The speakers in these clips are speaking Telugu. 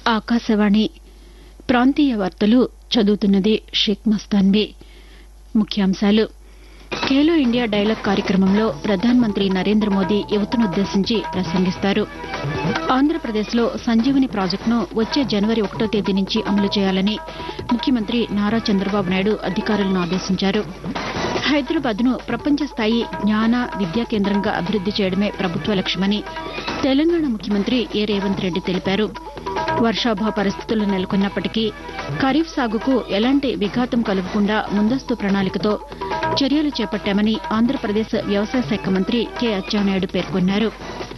ఆకాశవాణి ప్రాంతీయ వార్తలు చదువుతున్నది షేక్ మస్తాన్బీ ముఖ్యాంశాలు ఖేలో ఇండియా డైలాగ్ కార్యక్రమంలో ప్రధానమంత్రి నరేంద్ర మోదీ యువతనుద్దేశించి ప్రసంగిస్తారు ఆంధ్రప్రదేశ్లో సంజీవని ప్రాజెక్టును వచ్చే జనవరి ఒకటో తేదీ నుంచి అమలు చేయాలని ముఖ్యమంత్రి నారా చంద్రబాబు నాయుడు అధికారులను ఆదేశించారు హైదరాబాద్ను ప్రపంచ స్థాయి జ్ఞాన విద్యా కేంద్రంగా అభివృద్ది చేయడమే ప్రభుత్వ లక్ష్యమని తెలంగాణ ముఖ్యమంత్రి ఏ రేవంత్ రెడ్డి తెలిపారు వర్షాభావ పరిస్థితులు నెలకొన్నప్పటికీ ఖరీఫ్ సాగుకు ఎలాంటి విఘాతం కలగకుండా ముందస్తు ప్రణాళికతో చర్యలు చేపట్టామని ఆంధ్రప్రదేశ్ వ్యవసాయ శాఖ మంత్రి కె అచ్చెన్నాయుడు పేర్కొన్నారు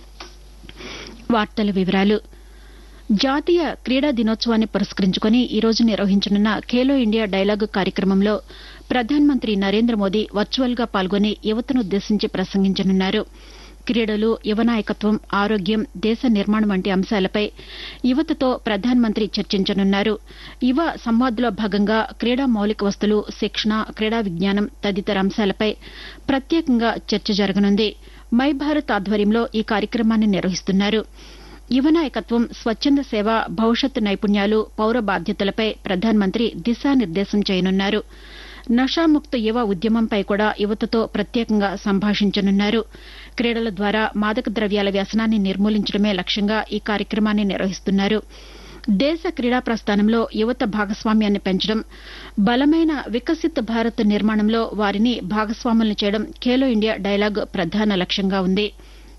వార్తల వివరాలు జాతీయ క్రీడా దినోత్సవాన్ని పురస్కరించుకుని ఈ రోజు నిర్వహించనున్న ఖేలో ఇండియా డైలాగ్ కార్యక్రమంలో ప్రధానమంత్రి నరేంద్ర మోదీ వర్చువల్గా పాల్గొని యువతనుద్దేశించి ప్రసంగించనున్నారు క్రీడలు యువ నాయకత్వం ఆరోగ్యం దేశ నిర్మాణం వంటి అంశాలపై యువతతో ప్రధానమంత్రి చర్చించనున్నారు యువ సంవాద్లో భాగంగా క్రీడా మౌలిక వస్తులు శిక్షణ క్రీడా విజ్ఞానం తదితర అంశాలపై ప్రత్యేకంగా చర్చ జరగనుంది మై భారత్ ఆధ్వర్యంలో ఈ కార్యక్రమాన్ని నిర్వహిస్తున్నారు యువ నాయకత్వం స్వచ్చంద సేవ భవిష్యత్ నైపుణ్యాలు పౌర బాధ్యతలపై ప్రధానమంత్రి దిశానిర్దేశం చేయనున్నారు నషాముక్త యువ ఉద్యమంపై కూడా యువతతో ప్రత్యేకంగా సంభాషించనున్నారు క్రీడల ద్వారా మాదక ద్రవ్యాల వ్యసనాన్ని నిర్మూలించడమే లక్ష్యంగా ఈ కార్యక్రమాన్ని నిర్వహిస్తున్నారు దేశ క్రీడా ప్రస్థానంలో యువత భాగస్వామ్యాన్ని పెంచడం బలమైన వికసిత్ భారత్ నిర్మాణంలో వారిని భాగస్వాములను చేయడం ఖేలో ఇండియా డైలాగ్ ప్రధాన లక్ష్యంగా ఉంది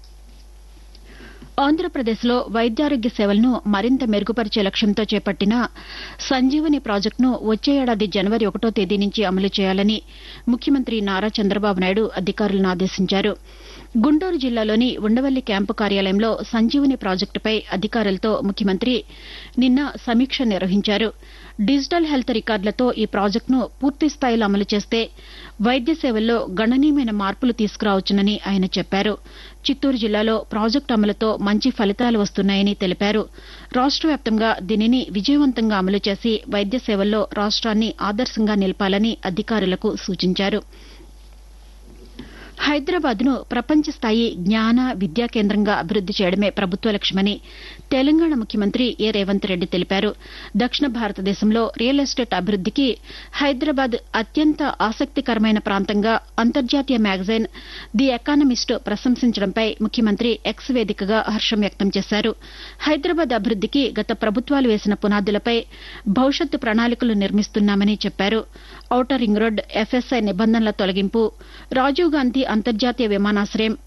ఆంధ్రప్రదేశ్లో వైద్యారోగ్య సేవలను మరింత మెరుగుపరిచే లక్ష్యంతో చేపట్టిన సంజీవని ప్రాజెక్టును వచ్చే ఏడాది జనవరి ఒకటో తేదీ నుంచి అమలు చేయాలని ముఖ్యమంత్రి నారా చంద్రబాబు నాయుడు అధికారులను ఆదేశించారు గుంటూరు జిల్లాలోని ఉండవల్లి క్యాంపు కార్యాలయంలో సంజీవని ప్రాజెక్టుపై అధికారులతో ముఖ్యమంత్రి నిన్న సమీక్ష నిర్వహించారు డిజిటల్ హెల్త్ రికార్డులతో ఈ ప్రాజెక్టును పూర్తిస్థాయిలో అమలు చేస్తే వైద్య సేవల్లో గణనీయమైన మార్పులు తీసుకురావచ్చునని ఆయన చెప్పారు చిత్తూరు జిల్లాలో ప్రాజెక్టు అమలుతో మంచి ఫలితాలు వస్తున్నాయని తెలిపారు రాష్ట వ్యాప్తంగా దీనిని విజయవంతంగా అమలు చేసి వైద్య సేవల్లో రాష్ట్రాన్ని ఆదర్శంగా నిలపాలని అధికారులకు సూచించారు హైదరాబాద్ను ప్రపంచ స్థాయి జ్ఞాన విద్యా కేంద్రంగా అభివృద్ది చేయడమే ప్రభుత్వ లక్ష్యమని తెలంగాణ ముఖ్యమంత్రి ఏ రేవంత్ రెడ్డి తెలిపారు దక్షిణ భారతదేశంలో రియల్ ఎస్టేట్ అభివృద్దికి హైదరాబాద్ అత్యంత ఆసక్తికరమైన ప్రాంతంగా అంతర్జాతీయ మ్యాగజైన్ ది ఎకానమిస్ట్ ప్రశంసించడంపై ముఖ్యమంత్రి ఎక్స్ వేదికగా హర్షం వ్యక్తం చేశారు హైదరాబాద్ అభివృద్దికి గత ప్రభుత్వాలు వేసిన పునాదులపై భవిష్యత్తు ప్రణాళికలు నిర్మిస్తున్నామని చెప్పారు ఔటర్ రింగ్ రోడ్ ఎఫ్ఎస్ఐ నిబంధనల తొలగింపు రాజీవ్ గాంధీ అంతర్జాతీయ విమానాశ్రయం